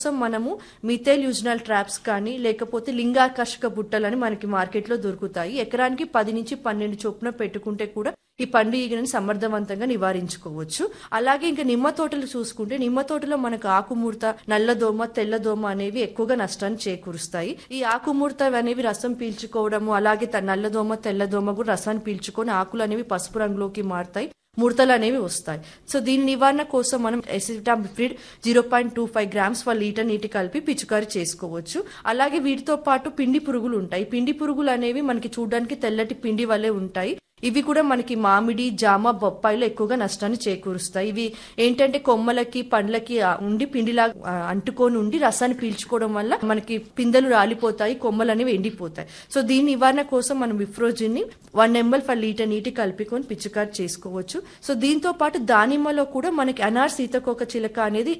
so మనము methyl eugenol traps కానీ లేకపోతే లింగాకర్షక బుట్టలని మనకి మార్కెట్లో దొరుకుతాయి ఎకరానికి పది నుంచి పన్నెండు చొప్పున పెట్టుకుంటే కూడా ఈ పండు ఈగని సమర్థవంతంగా నివారించుకోవచ్చు అలాగే ఇంకా నిమ్మ తోటలు చూసుకుంటే నిమ్మ తోటలో మనకు ఆకుముడత నల్లదోమ తెల్లదోమ అనేవి ఎక్కువగా నష్టాన్ని చేకూరుస్తాయి ఈ ఆకుముడత అనేవి రసం పీల్చుకోవడము అలాగే త- నల్లదోమ తెల్లదోమ కూడా రసాన్ని పీల్చుకొని ఆకులు అనేవి పసుపు రంగులోకి మారుతాయి ముడతలు అనేవి వస్తాయి సో దీని నివారణ కోసం మనం acetamiprid zero point two five grams per litre నీటి కలిపి పిచికారి చేసుకోవచ్చు అలాగే వీటితో పాటు పిండి పురుగులు ఉంటాయి పిండి పురుగులు అనేవి మనకి చూడడానికి తెల్లటి పిండి వలె ఉంటాయి ఇవి కూడా మనకి మామిడి జామ బొప్పాయిలో ఎక్కువగా నష్టాన్ని చేకూరుస్తాయి ఇవి ఏంటంటే కొమ్మలకి పండ్లకి ఆ, ఉండి పిండిలా ఆ, అంటుకొని ఉండి రసాన్ని పీల్చుకోవడం వల్ల మనకి పిందెలు రాలిపోతాయి కొమ్మలు అనేవి ఎండిపోతాయి సో దీని నివారణ కోసం మనం విఫ్రోజిన్ ని వన్ ఎంఎల్ ఫర్ లీటర్ నీటి కలుపుకొని పిచికారి చేసుకోవచ్చు సో దీంతో పాటు దానిమ్మలో కూడా మనకి అనార్ సీతకోక చిలక అనేది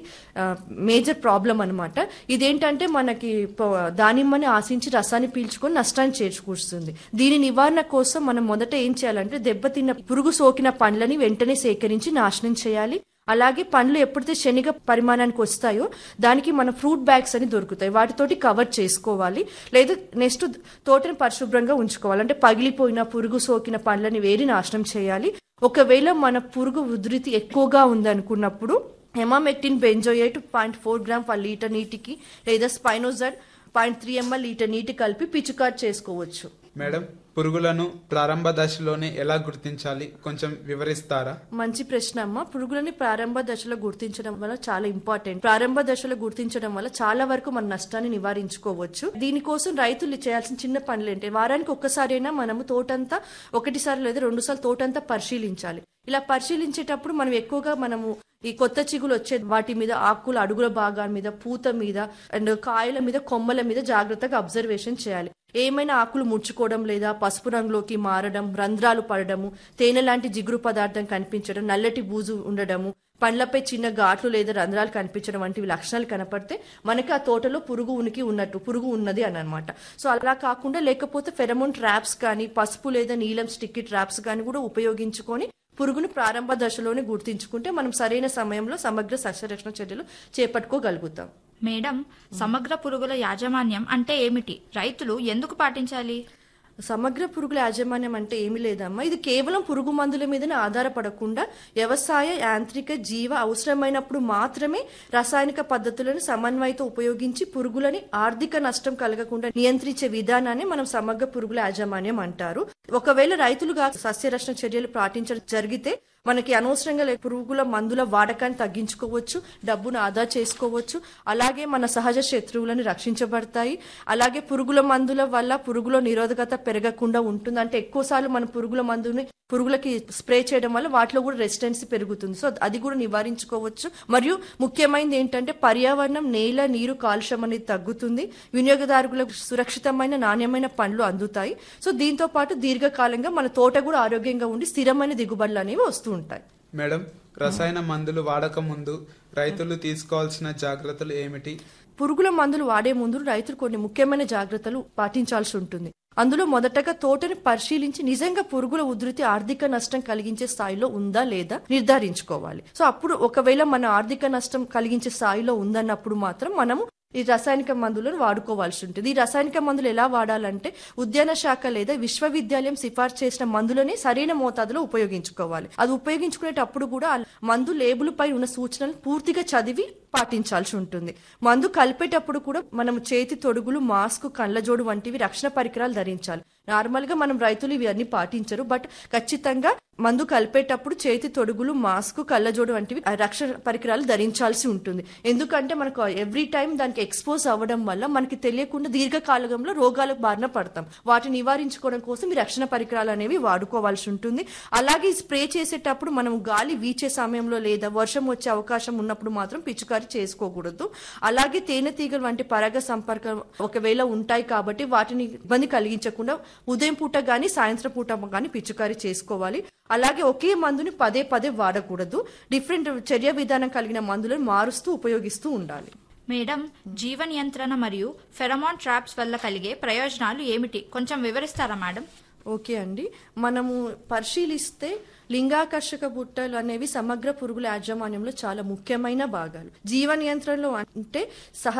మేజర్ ప్రాబ్లం అనమాట ఇదేంటంటే మనకి ప- దానిమ్మని ఆశించి రసాన్ని పీల్చుకొని నష్టాన్ని చేకూరుస్తుంది దీని నివారణ కోసం మనం మొదట ఏం చేయాలంటే దెబ్బతిన్న పురుగు సోకిన పండ్లని వెంటనే సేకరించి నాశనం చేయాలి అలాగే పండ్లు ఎప్పుడైతే శనగ పరిమాణానికి వస్తాయో దానికి మన ఫ్రూట్ బ్యాగ్స్ అని దొరుకుతాయి వాటితోటి కవర్ చేసుకోవాలి లేదా నెక్స్ట్ తోటని పరిశుభ్రంగా ఉంచుకోవాలి అంటే పగిలిపోయిన పురుగు సోకిన పండ్లని వేరి నాశనం చేయాలి ఒకవేళ మన పురుగు ఉధృతి ఎక్కువగా ఉందనుకున్నప్పుడు emamectin benzoate point four gram per litre నీటికి లేదా spinosad point three ML litre నీటి కలిపి పిచుకాట్ చేసుకోవచ్చు మేడం పురుగులను ప్రారంభ దశలోనే ఎలా గుర్తించాలి కొంచెం వివరిస్తారా మంచి ప్రశ్న అమ్మ పురుగులని ప్రారంభ దశలో గుర్తించడం వల్ల చాలా ఇంపార్టెంట్ ప్రారంభ దశలో గుర్తించడం వల్ల చాలా వరకు మన నష్టాన్ని నివారించుకోవచ్చు దీనికోసం రైతులు చేయాల్సిన చిన్న పనులు ఏంటి వారానికి ఒక్కసారైనా మనము తోటంతా ఒకటిసారి లేదా రెండు సార్లు తోటంతా పరిశీలించాలి ఇలా పరిశీలించేటప్పుడు మనం ఎక్కువగా మనము ఈ కొత్త చిగులు వచ్చే వాటి మీద ఆకుల అడుగుల భాగాల మీద పూత మీద అండ్ కాయల మీద కొమ్మల మీద జాగ్రత్తగా అబ్జర్వేషన్ చేయాలి ఏమైనా ఆకులు ముడుచుకోవడం లేదా పసుపు రంగులోకి మారడం రంధ్రాలు పడడము తేనె లాంటి జిగురు పదార్థం కనిపించడం నల్లటి బూజు ఉండడము పండ్లపై చిన్న ఘాట్లు లేదా రంధ్రాలు కనిపించడం వంటివి లక్షణాలు కనపడితే మనకి ఆ తోటలో పురుగు ఉనికి ఉన్నట్టు పురుగు ఉన్నది అని అనమాట సో అలా కాకుండా లేకపోతే ఫెరమోన్ ట్రాప్స్ కానీ పసుపు లేదా నీలం స్టిక్కీ ట్రాప్స్ కానీ కూడా ఉపయోగించుకొని పురుగును ప్రారంభ దశలోనే గుర్తించుకుంటే మనం సరైన సమయంలో సమగ్ర సస్యరక్షణ చర్యలు చేపట్టుకోగలుగుతాం మేడం సమగ్ర పురుగుల యాజమాన్యం అంటే ఏమిటి రైతులు ఎందుకు పాటించాలి సమగ్ర పురుగుల యాజమాన్యం అంటే ఏమీ లేదమ్మా ఇది కేవలం పురుగు మందుల మీదనే ఆధారపడకుండా వ్యవసాయ యాంత్రిక జీవ అవసరమైనప్పుడు మాత్రమే రాసాయనిక పద్ధతులను సమన్వయంతో ఉపయోగించి పురుగులని ఆర్థిక నష్టం కలగకుండా నియంత్రించే విధానాన్ని మనం సమగ్ర పురుగుల యాజమాన్యం అంటారు ఒకవేళ రైతులుగా సస్యరక్షణ చర్యలు పాటించడం జరిగితే మనకి అనవసరంగా లే- పురుగుల మందుల వాడకాన్ని తగ్గించుకోవచ్చు డబ్బును ఆదా చేసుకోవచ్చు అలాగే మన సహజ శత్రువులను రక్షించబడతాయి అలాగే పురుగుల మందుల వల్ల పురుగుల నిరోధకత పెరగకుండా ఉంటుంది అంటే ఎక్కువసార్లు మన పురుగుల మందుని పురుగులకి స్ప్రే చేయడం వల్ల వాటిలో కూడా రెసిస్టెన్సీ పెరుగుతుంది సో అది కూడా నివారించుకోవచ్చు మరియు ముఖ్యమైనది ఏంటంటే పర్యావరణం నేల నీరు కాలుష్యం అనేది తగ్గుతుంది వినియోగదారులకు సురక్షితమైన నాణ్యమైన పండ్లు అందుతాయి సో దీంతో పాటు దీర్ఘకాలంగా మన తోట కూడా ఆరోగ్యంగా ఉండి స్థిరమైన దిగుబడులు అనేవి వస్తూ ఉంటాయి మేడం రసాయన మందులు వాడక ముందు రైతులు తీసుకోవాల్సిన జాగ్రత్తలు ఏమిటి పురుగుల మందులు వాడే ముందు రైతులు కొన్ని ముఖ్యమైన జాగ్రత్తలు పాటించాల్సి ఉంటుంది అందులో మొదటగా తోటని పరిశీలించి నిజంగా పురుగుల ఉధృతి ఆర్థిక నష్టం కలిగించే స్థాయిలో ఉందా లేదా నిర్ధారించుకోవాలి సో అప్పుడు ఒకవేళ మన ఆర్థిక నష్టం కలిగించే స్థాయిలో ఉందన్నప్పుడు మాత్రం మనము ఈ రసాయనిక మందులను వాడుకోవాల్సి ఉంటుంది ఈ రసాయనిక మందులు ఎలా వాడాలంటే ఉద్యాన శాఖ లేదా విశ్వవిద్యాలయం సిఫార్సు చేసిన మందులని సరైన మోతాదులో ఉపయోగించుకోవాలి అది ఉపయోగించుకునేటప్పుడు కూడా ఆ మందు లేబుల్ పై ఉన్న సూచనలు పూర్తిగా చదివి పాటించాల్సి ఉంటుంది మందు కలిపేటప్పుడు కూడా మనం చేతి తొడుగులు మాస్క్ కళ్ళజోడు వంటివి రక్షణ పరికరాలు ధరించాలి నార్మల్ గా మనం రైతులు ఇవన్నీ పాటించరు బట్ ఖచ్చితంగా మందు కలిపేటప్పుడు చేతి తొడుగులు మాస్క్ కళ్ళజోడు వంటివి ఆ రక్షణ పరికరాలు ధరించాల్సి ఉంటుంది ఎందుకంటే మనకు ఎవ్రీ టైం దానికి ఎక్స్పోజ్ అవ్వడం వల్ల మనకి తెలియకుండా దీర్ఘకాలంలో రోగాలకు బారిన పడతాం వాటిని నివారించుకోవడం కోసం ఈ రక్షణ పరికరాలు అనేవి వాడుకోవాల్సి ఉంటుంది అలాగే ఈ స్ప్రే చేసేటప్పుడు మనం గాలి వీచే సమయంలో లేదా వర్షం వచ్చే అవకాశం ఉన్నప్పుడు మాత్రం పిచుకారి చేసుకోకూడదు అలాగే తేనెటీగలు వంటి పరాగ సంపర్కం ఒకవేళ ఉంటాయి కాబట్టి వాటిని ఇబ్బంది కలిగించకుండా ఉదయం పూట గాని సాయంత్రం పూట గాని పిచుకారి చేసుకోవాలి అలాగే ఒకే మందుని పదే పదే వాడకూడదు డిఫరెంట్ చర్య విధానం కలిగిన మందులను మారుస్తూ ఉపయోగిస్తూ ఉండాలి మేడం జీవ నియంత్రణ మరియు ఫెరమాన్ ట్రాప్స్ వల్ల కలిగే ప్రయోజనాలు ఏమిటి కొంచెం వివరిస్తారా మేడం ఓకే అండి మనము పరిశీలిస్తే లింగాకర్షక బుట్టలు అనేవి సమగ్ర పురుగుల యాజమాన్యంలో చాలా ముఖ్యమైన భాగాలు జీవ నియంత్రణలో అంటే సహ